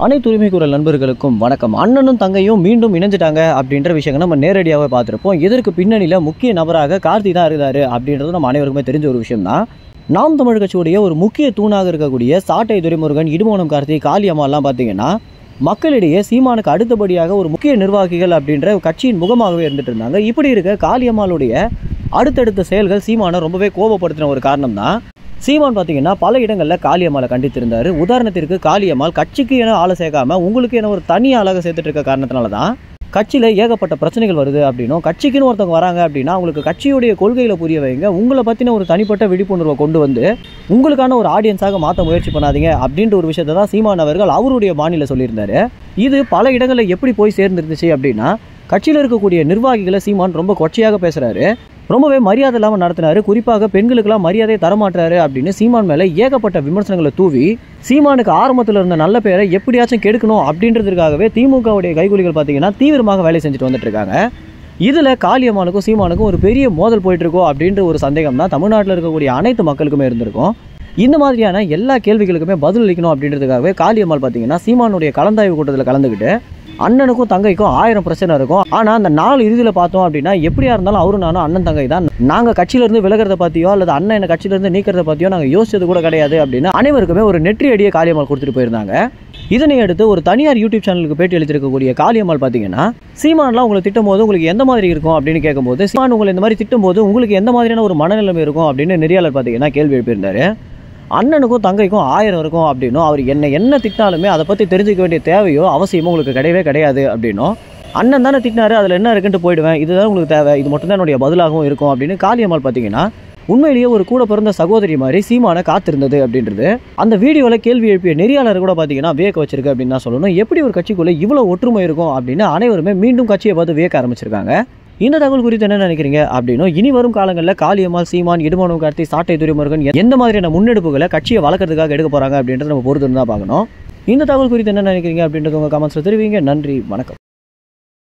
அனைத்து உரிமை குரல் நண்பர்களுக்கும் வணக்கம் அண்ணனும் தங்கையும் மீண்டும் இணைஞ்சிட்டாங்க அப்படின்ற விஷயங்களை நம்ம நேரடியாகவே பார்த்துருப்போம் இதற்கு பின்னணியில் முக்கிய நபராக கார்த்தி தான் இருந்தார் அப்படின்றது நம்ம அனைவருக்குமே தெரிஞ்ச ஒரு விஷயம் தான் நாம் தமிழ் கட்சியுடைய ஒரு முக்கிய தூணாக இருக்கக்கூடிய சாட்டை துரைமுருகன் இடுமோனம் கார்த்தி காளியம்மாலாம் பார்த்தீங்கன்னா மக்களிடையே சீமானுக்கு அடுத்தபடியாக ஒரு முக்கிய நிர்வாகிகள் அப்படின்ற கட்சியின் முகமாகவே இருந்துட்டு இருந்தாங்க இப்படி இருக்க காளியம்மாளுடைய அடுத்தடுத்த செயல்கள் சீமானை ரொம்பவே கோபப்படுத்தின ஒரு காரணம் தான் சீமான் பார்த்தீங்கன்னா பல இடங்களில் காளியம்மாளை கண்டித்திருந்தார் உதாரணத்திற்கு காளியம்மாள் கட்சிக்கு என ஆளை சேர்க்காம உங்களுக்கு என ஒரு தனி ஆளாக சேர்த்துட்டு இருக்க காரணத்தினால தான் கட்சியில் ஏகப்பட்ட பிரச்சனைகள் வருது அப்படின்னும் கட்சிக்குன்னு ஒருத்தவங்க வராங்க அப்படின்னா அவங்களுக்கு கட்சியுடைய கொள்கைகளை புரிய வைங்க உங்களை பற்றின ஒரு தனிப்பட்ட விழிப்புணர்வை கொண்டு வந்து உங்களுக்கான ஒரு ஆடியன்ஸாக மாற்ற முயற்சி பண்ணாதீங்க அப்படின்ற ஒரு விஷயத்தை தான் சீமான் அவர்கள் அவருடைய பாணியில் சொல்லியிருந்தாரு இது பல இடங்களில் எப்படி போய் சேர்ந்துருந்துச்சு அப்படின்னா கட்சியில் இருக்கக்கூடிய நிர்வாகிகளை சீமான் ரொம்ப கொச்சையாக பேசுகிறாரு ரொம்பவே மரியாதை இல்லாமல் நடத்தினாரு குறிப்பாக பெண்களுக்கெல்லாம் மரியாதை தரமாட்டுறாரு அப்படின்னு சீமான் மேலே ஏகப்பட்ட விமர்சனங்களை தூவி சீமானுக்கு ஆரம்பத்தில் இருந்த நல்ல பேரை எப்படியாச்சும் கெடுக்கணும் அப்படின்றதுக்காகவே திமுகவுடைய கைகூலிகள் பார்த்தீங்கன்னா தீவிரமாக வேலை செஞ்சுட்டு வந்துட்டு இருக்காங்க இதில் காளியம்மானுக்கும் சீமானுக்கும் ஒரு பெரிய மோதல் போயிட்டு இருக்கோ அப்படின்ற ஒரு சந்தேகம் தான் தமிழ்நாட்டில் இருக்கக்கூடிய அனைத்து மக்களுக்குமே இருந்திருக்கும் இந்த மாதிரியான எல்லா கேள்விகளுக்குமே பதில் அளிக்கணும் அப்படின்றதுக்காகவே காளியம்மாள் பார்த்தீங்கன்னா சீமானுடைய கலந்தாய்வு கூட்டத்தில் கலந்துக்கிட்டு அண்ணனுக்கும் தங்கைக்கும் ஆயிரம் பிரச்சனை இருக்கும் ஆனால் அந்த நாலு இறுதியில் பார்த்தோம் அப்படின்னா எப்படியா இருந்தாலும் அவரும் நானும் அண்ணன் தங்கை தான் நாங்கள் கட்சியிலேருந்து விலகிறத பற்றியோ அல்லது அண்ணன் என்ன கட்சியிலேருந்து நீக்கிறத பற்றியோ நாங்கள் யோசிச்சது கூட கிடையாது அப்படின்னு அனைவருக்குமே ஒரு நெற்றி அடியை காளியம்மாள் கொடுத்துட்டு போயிருந்தாங்க இதனை அடுத்து ஒரு தனியார் யூடியூப் சேனலுக்கு பேட்டி அளித்திருக்கக்கூடிய காளியம்மாள் பார்த்தீங்கன்னா சீமான்லாம் உங்களை திட்டும் போது உங்களுக்கு எந்த மாதிரி இருக்கும் அப்படின்னு கேட்கும்போது சீமான் உங்களை இந்த மாதிரி திட்டும் போது உங்களுக்கு எந்த மாதிரியான ஒரு மனநிலைமை இருக்கும் அப்படின்னு நெறியாளர் பார்த்தீங்கன்னா கேள்வி எழுப்பியிருந்தாரு அண்ணனுக்கும் தங்கைக்கும் ஆயிரம் இருக்கும் அப்படின்னும் அவர் என்ன என்ன திட்டினாலுமே அதை பற்றி தெரிஞ்சுக்க வேண்டிய தேவையோ அவசியமோ உங்களுக்கு கிடையவே கிடையாது அப்படின்னும் அண்ணன் தானே திட்டினாரு அதில் என்ன இருக்குன்ட்டு போயிடுவேன் இதுதான் உங்களுக்கு தேவை இது மட்டும் தான் என்னுடைய பதிலாகவும் இருக்கும் அப்படின்னு காளியம்மாள் பார்த்தீங்கன்னா உண்மையிலேயே ஒரு கூட பிறந்த சகோதரி மாதிரி சீமான காத்திருந்தது அப்படின்றது அந்த வீடியோவில் கேள்வி எழுப்பிய நெறியாளர் கூட பார்த்தீங்கன்னா வியக்க வச்சிருக்கு அப்படின்னு தான் சொல்லணும் எப்படி ஒரு கட்சிக்குள்ளே இவ்வளோ ஒற்றுமை இருக்கும் அப்படின்னு அனைவருமே மீண்டும் கட்சியை பார்த்து வியக்க ஆரம்பிச்சிருக்காங்க இந்த தகவல் குறித்து என்ன நினைக்கிறீங்க அப்படின்னும் இனி வரும் காலங்களில் காளியம்மாள் சீமான் இடுமனம் கார்த்தி சாட்டை துரைமுருகன் எந்த மாதிரியான முன்னெடுப்புகளை கட்சியை வளர்க்கறதுக்காக எடுக்க போகிறாங்க அப்படின்றத நம்ம பொறுத்து தான் பார்க்கணும் இந்த தகவல் குறித்து என்ன நினைக்கிறீங்க அப்படின்றது உங்கள் கமெண்ட்ஸில் தெரிவிங்க நன்றி வணக்கம்